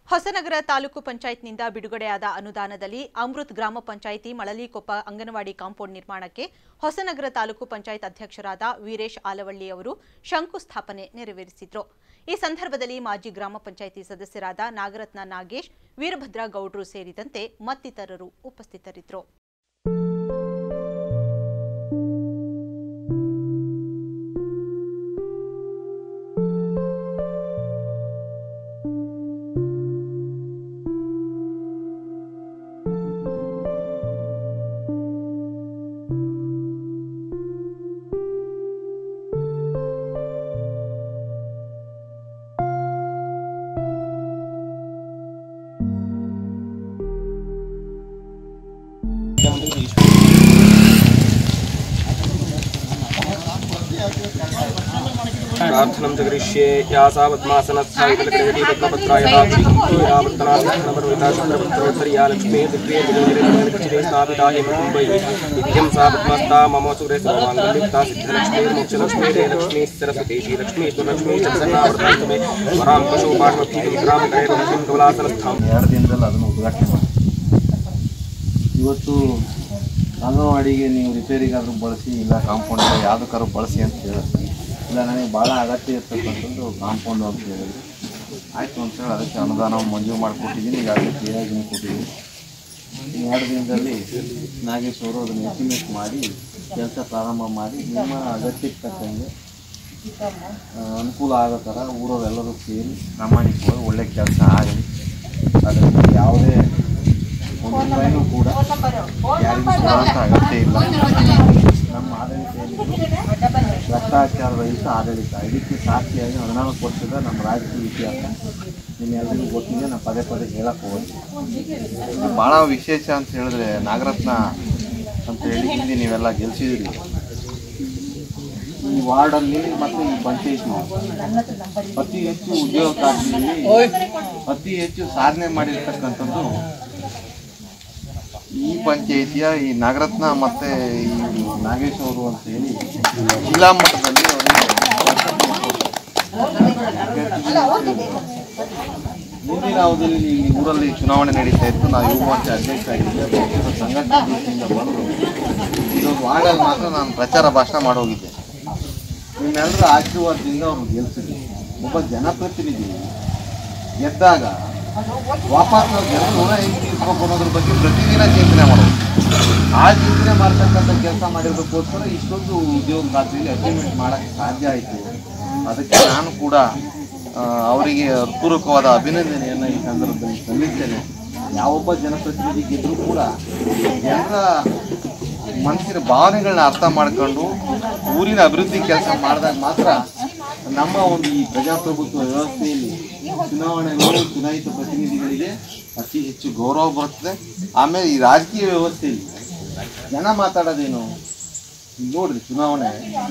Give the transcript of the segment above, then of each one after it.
ಹೊಸನಗರ ತಾಲೂಕು ಪಂಚಾಯತ್ನಿಂದ ಬಿಡುಗಡೆಯಾದ ಅನುದಾನದಲ್ಲಿ ಅಮೃತ್ ಗ್ರಾಮ ಪಂಚಾಯಿತಿ ಮಳಲಿಕೊಪ್ಪ ಅಂಗನವಾಡಿ ಕಾಂಪೌಂಡ್ ನಿರ್ಮಾಣಕ್ಕೆ ಹೊಸನಗರ ತಾಲೂಕು ಪಂಚಾಯತ್ ಅಧ್ಯಕ್ಷರಾದ ವೀರೇಶ್ ಆಲವಳ್ಳಿ ಅವರು ಶಂಕುಸ್ಥಾಪನೆ ನೆರವೇರಿಸಿದ್ರು ಈ ಸಂದರ್ಭದಲ್ಲಿ ಮಾಜಿ ಗ್ರಾಮ ಪಂಚಾಯಿತಿ ಸದಸ್ಯರಾದ ನಾಗರತ್ನ ನಾಗೇಶ್ ವೀರಭದ್ರ ಗೌಡ್ರು ಸೇರಿದಂತೆ ಮತ್ತಿತರರು ಉಪಸ್ಥಿತರಿದ್ದರು प्रार्थनं च करिष्ये या सावत्मासनस्थायितलकृतिपत्राय यावत्तनाशनपर्वताशुक्रपुत्रोत्तर्या लक्ष्मी दिव्ये विनिर्मितकचिरे स्थापिता हेमकुम्भै नित्यं सावत्मस्ता मम सुरे सर्वाङ्गलिप्ता सिद्धलक्ष्मीर्मोक्षलक्ष्मी लक्ष्मी सरस्वती श्रीलक्ष्मी सुलक्ष्मी चन्द्रनावर्तन्तु मे वरां पशुपाठमपीतिं ग्रामकैर्लक्ष्मीं कमलासनस्थाम् ಎರಡು ದಿನದಲ್ಲಿ ಅದನ್ನು ಉದ್ಘಾಟನೆ ಮಾಡಿ ಇವತ್ತು ಅಂಗನವಾಡಿಗೆ ನೀವು ರಿಪೇರಿಗಾದ್ರೂ ಬಳಸಿ ಇಲ್ಲ ಕಾಂಪೌಂಡ್ ಯಾವುದಕ್ಕಾದ್ರೂ ಬಳಸಿ ಅಂತ ಹೇಳಿದ್ರು ಇಲ್ಲ ನನಗೆ ಭಾಳ ಅಗತ್ಯ ಇರ್ತಕ್ಕಂಥದ್ದು ಕಾಂಪೌಂಡು ಅಂತ ಹೇಳಿದ್ರು ಆಯಿತು ಅಂತೇಳಿ ಅದಕ್ಕೆ ಅನುದಾನ ಮಂಜೂರು ಮಾಡಿಕೊಟ್ಟಿದ್ದೀನಿ ಈಗಾಗಲೇ ಕ್ಲಿಯರಾಗಿ ಕೊಟ್ಟಿದ್ದೀನಿ ಇನ್ನು ಎರಡು ದಿನದಲ್ಲಿ ನಾಗೇಶ್ ಅವರು ಅದನ್ನು ಎಸ್ಟಿಮೇಟ್ ಮಾಡಿ ಕೆಲಸ ಪ್ರಾರಂಭ ಮಾಡಿ ನಿಮ್ಮ ಅಗತ್ಯಕ್ಕೆ ತಕ್ಕಂಗೆ ಆ, ಅನುಕೂಲ ಆಗೋ ಥರ ಊರವರೆಲ್ಲರೂ ಸೇರಿ ಪ್ರಾಮಾಣಿಕವಾಗಿ ಒಳ್ಳೆ ಕೆಲಸ ಆಗಲಿ ಅದರಿಂದ ಯಾವುದೇ ಒಂದು ರೂಪಾಯಿನೂ ಕೂಡ ಯಾರಿಗೂ ಕೊಡುವಂಥ ಅಗತ್ಯ ಇಲ್ಲ ನಮ್ಮ ಆಡಳಿತ ಏನಿದೆ ಭ್ರಷ್ಟಾಚಾರ ರಹಿತ ಆಡಳಿತ ಇದಕ್ಕೆ ಸಾಕ್ಷಿಯಾಗಿ ಹದಿನಾಲ್ಕು ವರ್ಷದ ನಮ್ಮ ರಾಜಕೀಯ ಇತಿಹಾಸ ನಿಮ್ಮೆಲ್ಲರಿಗೂ ಗೊತ್ತಿದೆ ನಾನು ಪದೇ ಪದೇ ಹೇಳಕ್ಕೆ ಹೋಗಿ ಭಾಳ ವಿಶೇಷ ಅಂತ ಹೇಳಿದ್ರೆ ನಾಗರತ್ನ ಅಂತ ಹೇಳಿ ಹಿಂದೆ ನೀವೆಲ್ಲ ಗೆಲ್ಸಿದಿರಿ ಈ ವಾರ್ಡಲ್ಲಿ ಮತ್ತು ಈ ಪಂಚಾಯತಿ ಅತಿ ಹೆಚ್ಚು ಉದ್ಯೋಗ ಖಾತ್ರಿಯಲ್ಲಿ ಅತಿ ಹೆಚ್ಚು ಸಾಧನೆ ಮಾಡಿರ್ತಕ್ಕಂಥದ್ದು ಈ ಪಂಚಾಯಿತಿಯ ಈ ನಾಗರತ್ನ ಮತ್ತೆ ಈ ನಾಗೇಶ್ ಅವರು ಅಂತ ಹೇಳಿ ಜಿಲ್ಲಾ ಮಟ್ಟದಲ್ಲಿ ಅವರಿಗೆ ಮುಂದಿನ ಅವಧಿಯಲ್ಲಿ ಈ ಊರಲ್ಲಿ ಚುನಾವಣೆ ನಡೀತಾ ಇತ್ತು ನಾವು ಯುವ ಮೋರ್ಚಾ ಅಧ್ಯಕ್ಷ ಆಗಿದ್ದೆ ಪಕ್ಷದ ಸಂಘಟನೆ ದೃಷ್ಟಿಯಿಂದ ಬಂದು ಇದೊಂದು ವಾರ್ಡಲ್ಲಿ ಮಾತ್ರ ನಾನು ಪ್ರಚಾರ ಭಾಷಣ ಮಾಡೋಗಿದ್ದೆ ನಿಮ್ಮೆಲ್ಲರ ಆಶೀರ್ವಾದದಿಂದ ಅವ್ರು ಗೆಲ್ಸಿದ್ವಿ ಒಬ್ಬ ಜನಪ್ರತಿನಿಧಿ ಗೆದ್ದಾಗ ವಾಪಸ್ ನಾವು ಜನ ಋಣ ಹೆಂಗೆ ತೀರ್ಸ್ಬೇಕು ಅನ್ನೋದ್ರ ಬಗ್ಗೆ ಪ್ರತಿದಿನ ಚಿಂತನೆ ಮಾಡೋದು ಆ ಚಿಂತನೆ ಮಾಡ್ತಕ್ಕಂಥ ಕೆಲಸ ಮಾಡಿರೋದಕ್ಕೋಸ್ಕರ ಇಷ್ಟೊಂದು ಉದ್ಯೋಗ ಖಾತ್ರಿಯಲ್ಲಿ ಅಚೀವ್ಮೆಂಟ್ ಮಾಡೋಕ್ಕೆ ಸಾಧ್ಯ ಆಯಿತು ಅದಕ್ಕೆ ನಾನು ಕೂಡ ಆ, ಅವರಿಗೆ ಪೂರ್ವಕವಾದ ಅಭಿನಂದನೆಯನ್ನು ಈ ಸಂದರ್ಭದಲ್ಲಿ ಸಲ್ಲಿಸ್ತೇನೆ ಯಾವೊಬ್ಬ ಜನಪ್ರತಿನಿಧಿ ಗೆದ್ದರೂ ಕೂಡ ಜನರ ಮನಸ್ಸಿನ ಭಾವನೆಗಳನ್ನ ಅರ್ಥ ಮಾಡ್ಕೊಂಡು ಊರಿನ ಅಭಿವೃದ್ಧಿ ಕೆಲಸ ಮಾಡಿದಾಗ ಮಾತ್ರ ನಮ್ಮ ಒಂದು ಈ ಪ್ರಜಾಪ್ರಭುತ್ವ ವ್ಯವಸ್ಥೆಯಲ್ಲಿ ಚುನಾವಣೆಗಳು ಚುನಾಯಿತ ಪ್ರತಿನಿಧಿಗಳಿಗೆ ಅತಿ ಹೆಚ್ಚು ಗೌರವ ಬರುತ್ತದೆ ಆಮೇಲೆ ಈ ರಾಜಕೀಯ ವ್ಯವಸ್ಥೆಯಲ್ಲಿ ಜನ ಮಾತಾಡೋದೇನು ಈಗ ನೋಡ್ರಿ ಚುನಾವಣೆ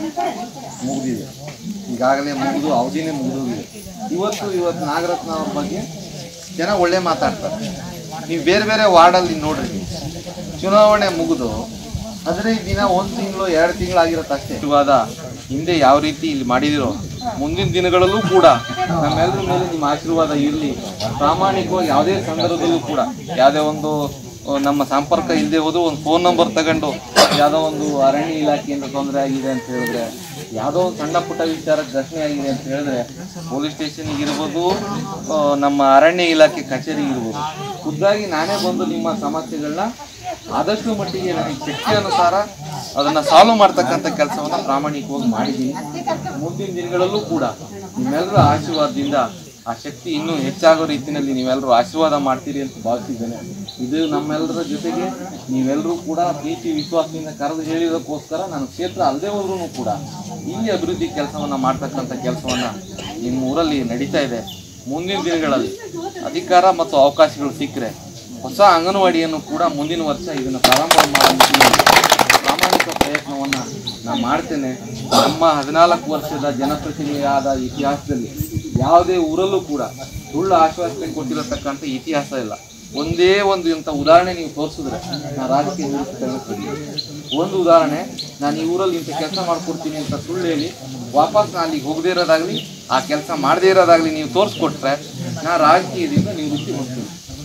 ಮುಗಿದಿದೆ ಈಗಾಗಲೇ ಮುಗಿದು ಅವಧಿನೇ ಮುಗಿದೋಗಿದೆ ಇವತ್ತು ಇವತ್ತು ನಾಗರತ್ನ ಅವ್ರ ಬಗ್ಗೆ ಜನ ಒಳ್ಳೆ ಮಾತಾಡ್ತಾರೆ ನೀವು ಬೇರೆ ಬೇರೆ ವಾರ್ಡಲ್ಲಿ ನೋಡ್ರಿ ನೀವು. ಚುನಾವಣೆ ಮುಗಿದು ಹದಿನೈದು ದಿನ ಒಂದು ತಿಂಗಳು ಎರಡು ತಿಂಗಳಾಗಿರುತ್ತೆ ಅಷ್ಟೇ ಇವಾಗ ಹಿಂದೆ ಯಾವ ರೀತಿ ಇಲ್ಲಿ ಮಾಡಿದಿರೋ ಮುಂದಿನ ದಿನಗಳಲ್ಲೂ ಕೂಡ ನಮ್ಮೆಲ್ಲರ ಮೇಲೆ ನಿಮ್ಮ ಆಶೀರ್ವಾದ ಇರಲಿ ಪ್ರಾಮಾಣಿಕವಾಗಿ ಯಾವುದೇ ಸಂದರ್ಭದಲ್ಲೂ ಕೂಡ ಯಾವುದೇ ಒಂದು ಆ, ನಮ್ಮ ಸಂಪರ್ಕ ಇಲ್ಲದೆ ಹೋದ್ರು ಒಂದು ಫೋನ್ ನಂಬರ್ ತಗೊಂಡು ಯಾವುದೋ ಒಂದು ಅರಣ್ಯ ಇಲಾಖೆಯಿಂದ ತೊಂದರೆ ಆಗಿದೆ ಅಂತ ಹೇಳಿದ್ರೆ ಯಾವುದೋ ಒಂದು ಸಣ್ಣ ಪುಟ್ಟ ವಿಚಾರಕ್ಕೆ ಘಟನೆ ಆಗಿದೆ ಅಂತ ಹೇಳಿದ್ರೆ ಪೊಲೀಸ್ ಸ್ಟೇಷನ್ಗೆ ಇರ್ಬೋದು ಆ, ನಮ್ಮ ಅರಣ್ಯ ಇಲಾಖೆ ಕಚೇರಿ ಇರ್ಬೋದು ಖುದ್ದಾಗಿ ನಾನೇ ಬಂದು ನಿಮ್ಮ ಸಮಸ್ಯೆಗಳನ್ನ ಆದಷ್ಟು ಮಟ್ಟಿಗೆ ನನಗೆ ಶಕ್ತಿ ಅನುಸಾರ ಅದನ್ನ ಸಾಲ್ವ್ ಮಾಡ್ತಕ್ಕಂಥ ಕೆಲಸವನ್ನ ಪ್ರಾಮಾಣಿಕವಾಗಿ ಮಾಡಿದ್ದೀನಿ ಮುಂದಿನ ದಿನಗಳಲ್ಲೂ ಕೂಡ ನಿಮ್ಮೆಲ್ಲರ ಆಶೀರ್ವಾದದಿಂದ ಆ ಶಕ್ತಿ ಇನ್ನೂ ಹೆಚ್ಚಾಗೋ ರೀತಿಯಲ್ಲಿ ನೀವೆಲ್ಲರೂ ಆಶೀರ್ವಾದ ಮಾಡ್ತೀರಿ ಅಂತ ಭಾವಿಸಿದ್ದೇನೆ ಇದು ನಮ್ಮೆಲ್ಲರ ಜೊತೆಗೆ ನೀವೆಲ್ಲರೂ ಕೂಡ ಪ್ರೀತಿ ವಿಶ್ವಾಸದಿಂದ ಕರೆದು ಹೇಳಿದಕ್ಕೋಸ್ಕರ ನನ್ನ ಕ್ಷೇತ್ರ ಅಲ್ಲದೆ ಹೋದ್ರೂ ಕೂಡ ಇಲ್ಲಿ ಅಭಿವೃದ್ಧಿ ಕೆಲಸವನ್ನ ಮಾಡ್ತಕ್ಕಂಥ ಕೆಲಸವನ್ನ ನಿಮ್ಮ ಊರಲ್ಲಿ ನಡೀತಾ ಇದೆ ಮುಂದಿನ ದಿನಗಳಲ್ಲಿ ಅಧಿಕಾರ ಮತ್ತು ಅವಕಾಶಗಳು ಸಿಕ್ಕರೆ ಹೊಸ ಅಂಗನವಾಡಿಯನ್ನು ಕೂಡ ಮುಂದಿನ ವರ್ಷ ಇದನ್ನು ಪ್ರಾರಂಭ ಮಾಡೋ ನಿಟ್ಟಿನಲ್ಲಿ ಪ್ರಾಮಾಣಿಕ ಪ್ರಯತ್ನವನ್ನ ನಾನು ಮಾಡ್ತೇನೆ ನಮ್ಮ ಹದಿನಾಲ್ಕು ವರ್ಷದ ಜನಪ್ರತಿನಿಧಿಯಾದ ಇತಿಹಾಸದಲ್ಲಿ ಯಾವುದೇ ಊರಲ್ಲೂ ಕೂಡ ಸುಳ್ಳು ಆಶ್ವಾಸನೆ ಕೊಟ್ಟಿರತಕ್ಕಂಥ ಇತಿಹಾಸ ಇಲ್ಲ ಒಂದೇ ಒಂದು ಇಂಥ ಉದಾಹರಣೆ ನೀವು ತೋರಿಸಿದ್ರೆ ನಾನು ರಾಜಕೀಯ ನಿವೃತ್ತಿ ತೆಗೆದುಕೊಳ್ಳಿ ಒಂದು ಉದಾಹರಣೆ ನಾನು ಈ ಊರಲ್ಲಿ ಇಂಥ ಕೆಲಸ ಮಾಡ್ಕೊಡ್ತೀನಿ ಅಂತ ಸುಳ್ಳು ಹೇಳಿ ವಾಪಸ್ ನಾನು ಅಲ್ಲಿಗೆ ಹೋಗದೇ ಇರೋದಾಗ್ಲಿ ಆ ಕೆಲಸ ಮಾಡದೇ ಇರೋದಾಗ್ಲಿ ನೀವು ತೋರಿಸ್ಕೊಟ್ರೆ ನಾ ರಾಜಕೀಯದಿಂದ ನಿವೃತ್ತಿ ಹೊಂದಿದ್ದೀನಿ